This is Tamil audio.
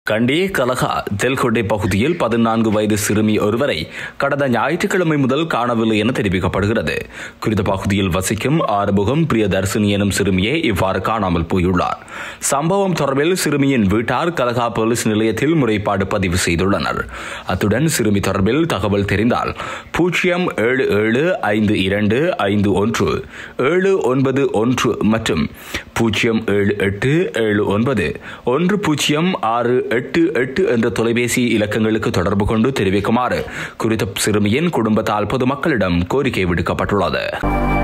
கண்டி கலகா தெல்கொண்டை பகுதியில் பதினான்கு வயது சிறுமி ஒருவரை கடந்த ஞாயிற்றுக்கிழமை முதல் காணவில்லை என தெரிவிக்கப்படுகிறது குறித்த பகுதியில் வசிக்கும் ஆறுமுகம் பிரியதர்சினி எனும் சிறுமியே இவ்வாறு காணாமல் போயுள்ளார் சம்பவம் தொடர்பில் சிறுமியின் வீட்டார் கலகா போலீஸ் நிலையத்தில் முறைப்பாடு பதிவு செய்துள்ளனர் அத்துடன் சிறுமி தொடர்பில் தகவல் தெரிந்தால் பூஜ்ஜியம் ஏழு ஏழு ஐந்து இரண்டு ஐந்து ஒன்று ஏழு ஒன்பது ஒன்று மற்றும் பூஜ்ஜியம் ஏழு எட்டு ஏழு ஒன்பது ஒன்று பூஜ்ஜியம் ஆறு எட்டு எட்டு என்ற தொலைபேசி இலக்கங்களுக்கு தொடர்பு கொண்டு தெரிவிக்குமாறு குறித்த சிறுமியின் குடும்பத்தால் பொதுமக்களிடம் கோரிக்கை விடுக்கப்பட்டுள்ளது